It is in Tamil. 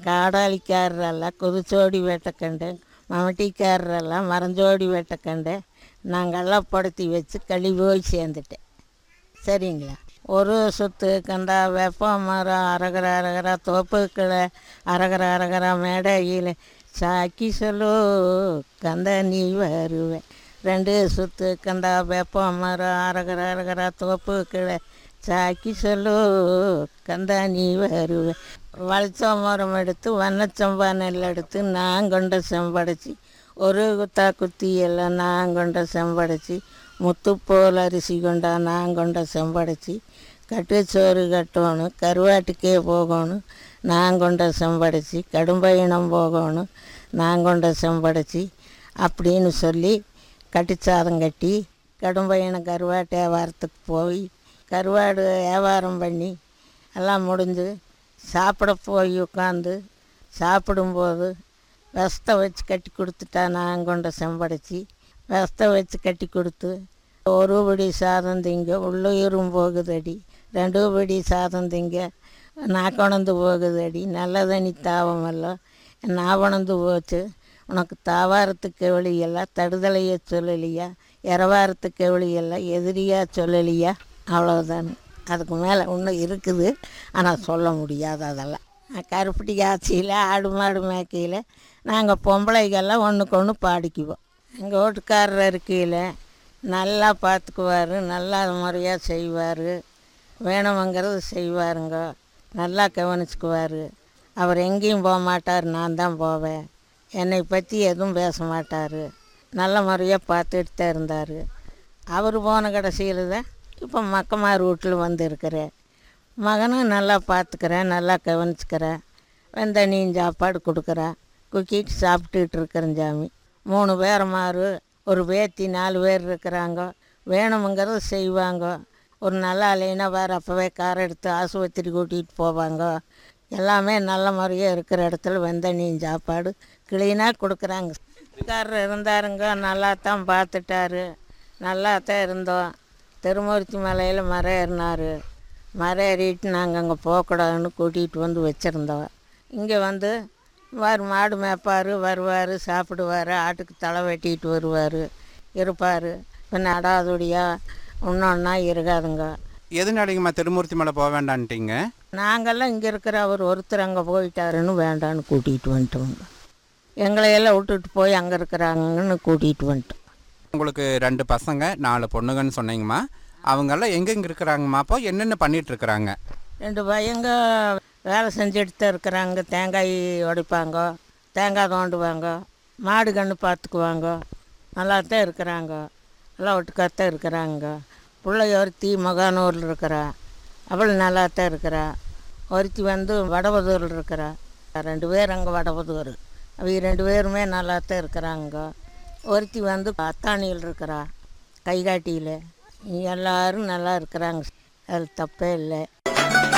காடாளிக்காரரெல்லாம் குதிச்சோடி வேட்டக்கண்டு மம்முட்டிக்காரரெல்லாம் மறைஞ்சோடி வேட்டக்கண்டு நாங்கள்லாம் படுத்தி வச்சு களி போய் சேர்ந்துட்டேன் சரிங்களா ஒரு சொத்து கண்டா வெப்ப மரம் அரகர அரகர தோப்புக்களை அரகர அரகர மேடையில் சாக்கி சொல்லு கந்த நீ வருவேன் ரெண்டு சுத்து கண்டா வெப்ப மரம் அரகர அரகர தோப்புக்களை சாக்கி சொல்லு கந்தா நீ வருவேன் வளைச்ச மரம் எடுத்து வண்ணச்சம்பா நெல் எடுத்து நான் கொண்ட செம்படைச்சி ஒரு குத்தா குத்தி எல்லாம் நான் கொண்ட செம்படைச்சி முத்து போல் அரிசி கொண்டா நான் கொண்ட செம்படைச்சி கட்டுச்சோறு கட்டணும் கருவாட்டுக்கே போகணும் நான் கொண்ட செம்படைச்சி கடும்பயணம் போகணும் நான் கொண்ட செம்படைச்சி அப்படின்னு சொல்லி கட்டுச்சாதம் கட்டி கடும்பயணம் கருவாட்டு வியாபாரத்துக்கு போய் கருவாடு வியாபாரம் பண்ணி எல்லாம் முடிஞ்சு சாப்பிட போய் உட்காந்து சாப்பிடும்போது வெஸ்தை வச்சு கட்டி கொடுத்துட்டா நான் கொண்ட செம்படைச்சி வெஸ்தை வச்சு கட்டி கொடுத்து ஒரு படி சாதம் திங்க உள்ளுயிரும் போகுதடி ரெண்டு படி சாதம் திங்க நாக்கணந்து போகுதடி நல்லதனி தாவமல்ல நாவணந்து போச்சு உனக்கு தாவாரத்துக்கு வழியெல்லாம் தடுதலையை சொல்லலையா இரவாரத்துக்கு வழியெல்லாம் எதிரியா சொல்லலையா அவ்வளோதான் அதுக்கு மேலே இன்னும் இருக்குது ஆனால் சொல்ல முடியாது அதெல்லாம் கருப்பட்டி காய்ச்சியில் ஆடு மாடு மேய்க்கையில் நாங்கள் பொம்பளைகள்லாம் ஒன்றுக்கு ஒன்று பாடிக்குவோம் எங்கள் வீட்டுக்காரர் இருக்கையில் நல்லா பார்த்துக்குவார் நல்லா முறையாக செய்வார் வேணுமங்கிறது செய்வாருங்க நல்லா கவனிச்சுக்குவார் அவர் எங்கேயும் போக மாட்டார் நான் தான் போவேன் என்னை பற்றி எதுவும் பேச மாட்டார் நல்ல முறையாக பார்த்துட்டு தான் இருந்தார் அவர் போன கடைசியில் தான் இப்போ மக்கமார் வீட்டில் வந்து இருக்கிறேன் மகனும் நல்லா பார்த்துக்கிறேன் நல்லா கவனிச்சுக்கிறேன் வெந்தனியும் சாப்பாடு கொடுக்குறேன் குக்கிட்டு சாப்பிட்டுட்டு இருக்கிறேன் சாமி மூணு பேரமாரு ஒரு பேத்தி நாலு பேர் இருக்கிறாங்க வேணுமுங்கிறத செய்வாங்க ஒரு நல்லா இல்லைன்னா வேறு அப்போவே கார் எடுத்து ஆஸ்பத்திரி கூட்டிகிட்டு போவாங்க எல்லாமே நல்ல முறையாக இருக்கிற இடத்துல வெந்தனியும் சாப்பாடு க்ளீனாக கொடுக்குறாங்க காரர் இருந்தாருங்க நல்லா தான் பார்த்துட்டாரு நல்லா தான் இருந்தோம் திருமூர்த்தி மலையில் மரம் ஏறினார் மரம் ஏறிட்டு நாங்கள் அங்கே போகக்கூடாதுன்னு கூட்டிகிட்டு வந்து வச்சுருந்தோம் இங்கே வந்து வார் மாடு மேய்ப்பார் வருவார் சாப்பிடுவார் ஆட்டுக்கு தலை வெட்டிட்டு வருவார் இருப்பார் பின்ன அடாதுடியாக இன்னொன்னா இருக்காதுங்க எதுனாடிங்கம்மா திருமூர்த்தி மலை போக வேண்டான்ட்டீங்க நாங்கள்லாம் இங்கே இருக்கிற அவர் ஒருத்தர் அங்கே போயிட்டாருன்னு வேண்டான்னு கூட்டிகிட்டு வந்துட்டோங்க எங்களையெல்லாம் விட்டுட்டு போய் அங்கே இருக்கிறாங்கன்னு கூட்டிகிட்டு வந்துட்டோம் உங்களுக்கு ரெண்டு பசங்க நாலு பொண்ணுங்கன்னு சொன்னீங்கம்மா அவங்கெல்லாம் எங்கெங்கே இருக்கிறாங்கம்மா அப்போ என்னென்ன பண்ணிட்டு இருக்கிறாங்க ரெண்டு பையங்க வேலை செஞ்சுட்டு தான் இருக்கிறாங்க தேங்காய் உடைப்பாங்க தேங்காய் தோண்டுவாங்க மாடு கன்று பார்த்துக்குவாங்க நல்லா தான் இருக்கிறாங்க எல்லாம் ஒட்டுக்காத்தான் இருக்கிறாங்க பிள்ளை ஒருத்தி மகானூரில் இருக்கிறா அவள் நல்லா தான் இருக்கிறா ஒருத்தி வந்து வடபதூரில் இருக்கிறா ரெண்டு பேர் அங்கே வடபதூர் அவங்க ரெண்டு பேருமே நல்லா தான் இருக்கிறாங்க ஒருத்தி வந்து அத்தானியில் இருக்கிறா கைகாட்டியில் எல்லாரும் நல்லா இருக்கிறாங்க அதில் தப்பே இல்லை